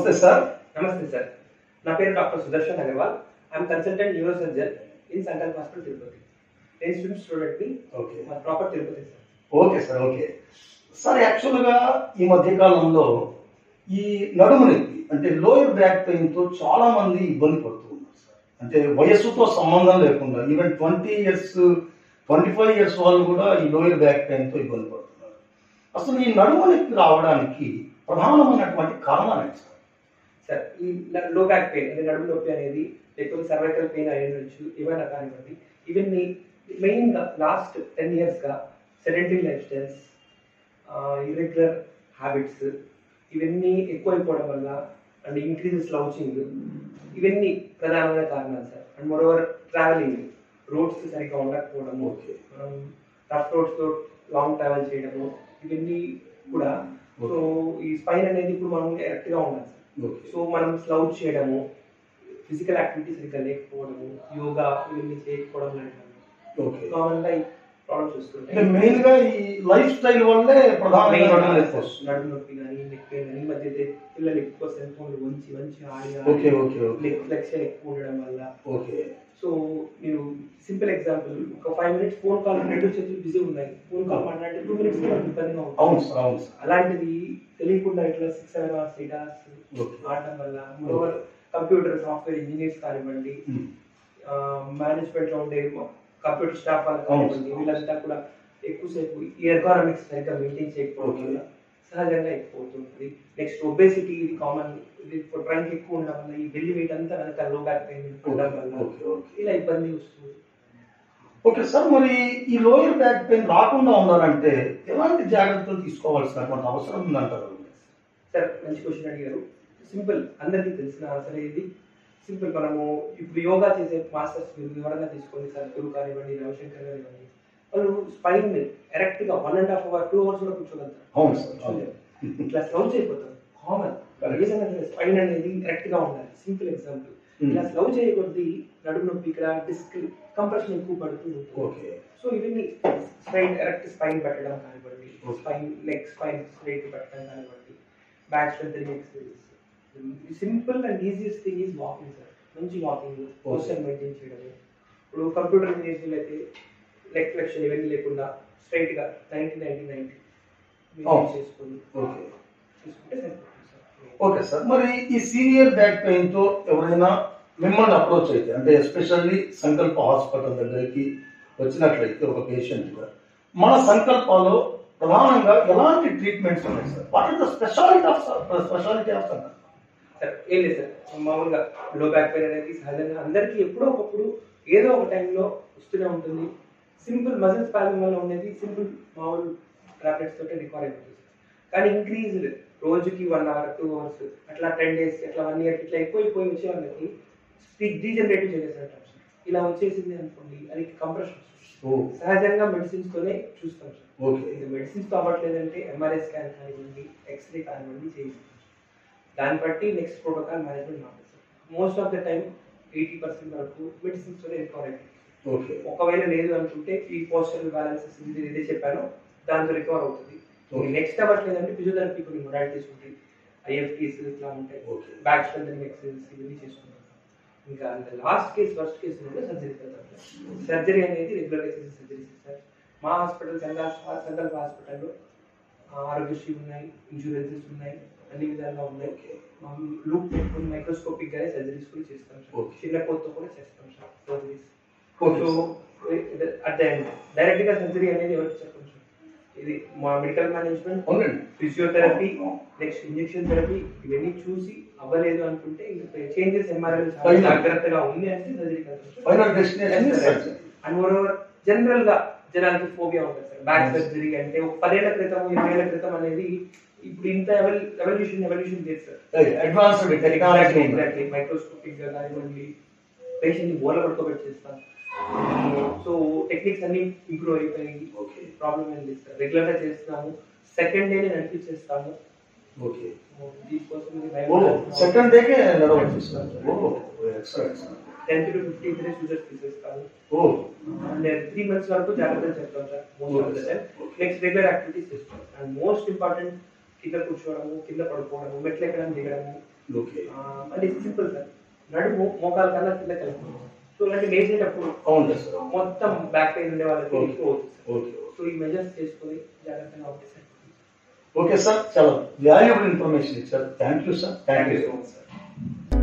నమస్తే సార్ నమస్తే సార్ నా పేరు doctor Sudarshan Agarwal I'm consultant neurosurgeon in Sankalp hospital Tirupati నేను స్విమ్ స్టూడెంట్ ని ఓకే మా proper Tirupati sir okay sir okay sir యాక్చువల్గా ఈ మధ్య కాలంలో ఈ నడుము నొప్పి అంటే లోయర్ బ్యాక్ పెయిన్ తో చాలా మంది ఇబ్బంది పడుతూ ఉన్నారు సార్ అంటే వయస్సుతో సంబంధం లేకుండా even twenty years twenty five years వాళ్ళు కూడా ఈ లోయర్ బ్యాక్ పెయిన్ తో ఇబ్బంది పడుతున్నారు అసలు ఈ నడుము నొప్పి రావడానికి ప్రధానమైనటువంటి కారణాలు ఏంటి సార్ సార్ ఈ లో బ్యాక్ పెయిన్ అంటే నడుము నొప్పి అనేది లేకపోతే సర్వైకల్ పెయిన్ అయి ఉండొచ్చు ఏమైనా కానివ్వండి ఇవన్నీ మెయిన్ గా లాస్ట్ టెన్ ఇయర్స్ గా sedentary lifestyles irregular habits ఇవన్నీ ఎక్కువైపోవడం వల్ల అండ్ ఇంక్రీజ్ స్లౌచింగ్ ఇవన్నీ ప్రధానమైన కారణాలు sir and moreover travelling roads సరిగ్గా ఉండకపోవడము ఓకే మనం రఫ్ రోడ్స్ లో లాంగ్ ట్రావెల్ చేయడము ఇవన్నీ కూడా సో ఈ స్పైన్ అనేది ఇప్పుడు మనం కరెక్ట్ గా ఉండాలి సార్ ఓకే సో మనం స్లౌచ్ చేయడము ఫిజికల్ యాక్టివిటీ సరిగ్గా లేకపోవడము యోగా ఇవన్నీ చేయకపోవడం లాంటివి ఓకే కామన్ గా ఈ ప్రాబ్లమ్స్ అంటే వస్తుంటాయి మెయిన్ గా ఈ లైఫ్ స్టైల్ వల్లే ప్రధానమైన నడుము నొప్పి వస్తుంది నడుము నొప్పి కానీ నెక్ పెయిన్ కానీ ఈ మధ్య అయితే పిల్లలు ఎక్కువ సెల్ ఫోన్లు వంచి వంచి ఆడి okay okay okay neck flexion ఎక్కువ ఉండడం వల్ల ఓకే సో మీరు సింపుల్ ఎగ్జాంపుల్ ఒక ఫైవ్ మినిట్స్ ఫోన్ కాల్ రెండు చేతులు బిజీ ఉన్నాయి ఫోన్ కాల్ మాట్లాడితే టూ మినిట్స్ ఇబ్బందిగా ఉంటుంది అవును సార్ అవును సార్ అలాంటిది తెలియకుండా ఇట్లా six seven hours eight hours okay ఆడటం వల్ల మోర్ కంప్యూటర్ సాఫ్ట్వేర్ ఇంజనీర్స్ కానివ్వండి ఉమ్. మేనేజ్మెంట్ లో ఉండే కంప్యూటర్ స్టాఫ్ వాళ్ళు అవును. కానివ్వండి వీళ్ళంతా కూడా ఎక్కువసేపు ఈ ఎర్గానమిక్స్ సరిగ్గా మెయింటైన్ చేయకపోవడం Okay. వల్ల సహజంగా ఎక్కువ అవుతుంటుంది నెక్స్ట్ ఒబేసిటీ ఇది కామన్ ఇది ట్రంక్ ఎక్కువ ఉండడం వల్ల ఈ బెల్లి వెయిట్ అంతా వెనక లో బ్యాక్ పెయిన్ ఉండడం వల్ల ఓకే ఓకే ఇలా ఇబ్బంది వస్తుంది ఓకే సార్ మరి ఈ లోయర్ బ్యాక్ పెయిన్ రాకుండా ఉండాలంటే ఎలాంటి జాగ్రత్తలు తీసుకోవాల్సినటువంటి అవసరం ఉందంటారు సార్ మంచి క్వశ్చన్ అడిగారు సింపుల్ అందరికీ తెలిసిన ఆన్సర్ ఇది సింపుల్ మనము ఇప్పుడు యోగా చేసే మాస్టర్స్ మీరు ఎవరైనా తీసుకోండి సార్ గురు కానివ్వండి రవిశంకర్ కానివ్వండి వాళ్ళు స్పైన్ ఎరెక్ట్ గా one and half hour two hours కూడా కూర్చోగలుగుతారు అవును సార్ అవును. కూర్చోలేరు. ఇట్లా స్లౌచ్ అయిపోతాం కామన్ Correct. స్పైన్ అనేది కరెక్ట్ గా ఉండాలి సింపుల్ ఎగ్జాంపుల్ Hmm. ఇలా స్లౌ చేయకొద్దీ నడుము నొప్పి ఇక్కడ డిస్క్ కంప్రెషన్ ఎక్కువ పడుతూ ఉంటుంది ఓకే సో ఇవన్నీ స్ట్రైట్ కరెక్ట్ స్పైన్ పెట్టడం కానివ్వండి Okay. Spine leg spine straight పెట్టడం కానివ్వండి back strength exercises simple and easiest thing is walking sir మంచి వాకింగ్ పోస్టర్ మెయింటైన్ చేయడం ఇప్పుడు కంప్యూటర్ ఇంజనీర్స్ అయితే లెగ్ ఫ్లెక్షన్ ఇవన్నీ లేకుండా స్ట్రైట్ గా నైన్టీ నైన్టీ నైన్టీ Oh. చేసుకొని ఓకే తీసుకుంటే సరిపోతుంది సార్ ఓకే సార్ మరి ఈ సీనియర్ బ్యాక్ పెయిన్ తో ఎవరైనా మిమ్మల్ని అప్రోచ్ అయితే అంటే ఎస్పెషల్లీ సంకల్ప హాస్పిటల్ దగ్గరికి వచ్చినట్లయితే ఒక పేషెంట్ గా మన సంకల్పాలో ప్రధానంగా ఎలాంటి ట్రీట్మెంట్స్ ఉన్నాయి sir what is the speciality of speciality of Sankalpa sir ఏం లేదు సార్ మామూలుగా లో బ్యాక్ పెయిన్ అనేది సహజంగా అందరికీ ఎప్పుడో ఒకప్పుడు ఏదో ఒక టైంలో వస్తూనే ఉంటుంది సింపుల్ మజిల్ స్పాలింగ్ వల్ల ఉండేది సింపుల్ మామూలు టాబ్లెట్స్ తోటి రికవర్ అయిపోతుంది కానీ ఇంక్రీజ్డ్ రోజుకి వన్ అవర్ టూ అవర్స్ అట్లా టెన్ డేస్ అట్లా వన్ ఇయర్ ఇట్లా ఎక్కువైపోయి వచ్చే వాళ్ళకి స్పీక్ డీజనరేటివ్ చేసేసారు ఇలా వచ్చేసింది అనుకోండి అది కంప్రెషన్ ఓ సహజంగా మెడిసిన్స్ తోనే చూస్తాం సార్ ఓకే ఇది మెడిసిన్స్ తో అవ్వట్లేదంటే ఎంఆర్ఐ స్కాన్ కానివ్వండి ఎక్స్రే కానివ్వండి చేయించుకోవచ్చు దాన్ని బట్టి నెక్స్ట్ ప్రోటోకాల్ మేనేజ్మెంట్ మాట్లాడుతుంది most of the time eighty percent వరకు మెడిసిన్స్ తోనే రికవర్ అవుతుంది ఓకే ఒకవేళ లేదు అనుకుంటే ఈ పోస్టల్ బ్యాలెన్సెస్ ఇది ఏదైతే చెప్పానో దాంతో రికవర్ అవుతుంది Okay. నెక్స్ట్ అవ్వట్లేదంటే ఫిజియోథెరపీ కొన్ని మొడాలిటీస్ ఉంటాయి ఐఎఫ్టీస్ ఇట్లా ఉంటాయి ఓకే బ్యాక్ స్ట్రెంగ్ ఎక్సర్సైజెస్ ఇవన్నీ చేసుకుంటాం ఇంకా లాస్ట్ కేస్ ఫస్ట్ కేసు ఉంటే సర్జరీ వెళ్తాం సర్జరీ అనేది రెగ్యులర్ చేసే సర్జరీ సార్ మా హాస్పిటల్ సంకల్ప సంకల్ప హాస్పిటల్లో ఆరోగ్యశ్రీ ఉన్నాయి ఇన్సూరెన్సెస్ ఉన్నాయి అన్ని విధాలుగా ఉన్నాయి ఓకే లూప్ పెట్టుకుని మైక్రోస్కోపిక్ గానే సర్జరీస్ కూడా చేస్తాం సార్ Okay. చిన్న కోత్తో కూడా చేస్తాం sir surgeries okay so at the end direct గా సర్జరీ అనేది ఎవరికి చెప్పండి సార్ ఇది మా మెడికల్ మేనేజ్మెంట్ అవునండి ఫిజియోథెరపీ నెక్స్ట్ ఇంజెక్షన్ థెరపీ ఇవన్నీ చూసి అవ్వలేదు అనుకుంటే ఇంకా చేంజెస్ ఎంఆర్ఐ Final. జాగ్రత్తగా ఉంది అంటే surgery final destination surgery and moreover general గా జనాలకి ఫోబియా ఉంటుంది సార్ బ్యాక్ సర్జరీ అంటే ఒక పదేళ్ల క్రితం ఇరవై ఏళ్ల క్రితం అనేది ఇప్పుడు ఇంత ఎవల్యూషన్ ఎవల్యూషన్ లేదు sir advanced technology exactly microscopic గా కానివ్వండి పేషెంట్ ని బోర్ల పడుకోబెట్టి చేస్తాం సో టెక్నిక్స్ అన్ని ఇంప్రూవ్ అయిపోయాయి ఓకే ప్రాబ్లం ఏం లేదు సార్ రెగ్యులర్ గా చేస్తున్నాము సెకండ్ డే నడిపించేస్తాము ఓకే దీనికోసం ఓ సెకండ్ డేకే నడవచ్చు sir oh excellent sir tenth to fifteenth day sutures తీసేస్తాము ఓ అండ్ త్రీ మంత్స్ వరకు జాగ్రత్తలు చెప్తాం sir most of the time next regular activities చేస్తాం అండ్ మోస్ట్ ఇంపార్టెంట్ కింద కూర్చోవడము కింద పడుకోవడము మెట్లు ఎక్కడం దిగడము ఓకే ఆ, అంటే సింపుల్ సార్ నడుము మోకాల కన్నా కింద కలుపుతుంది సో ఇలాంటి లేచేటప్పుడు అవును సార్ అవును. మొత్తం బ్యాక్ పెయిన్ ఉండే వాళ్ళకి ఓకే. ఎక్కువ అవుతుంది సార్. ఓకే సో ఈ మెజర్స్ చేసుకొని జాగ్రత్తగా ఉంటే సార్ ఓకే సార్ చాలా వాల్యుబుల్ ఇన్ఫర్మేషన్ ఇచ్చారు thank you sir thank thank you you so much sir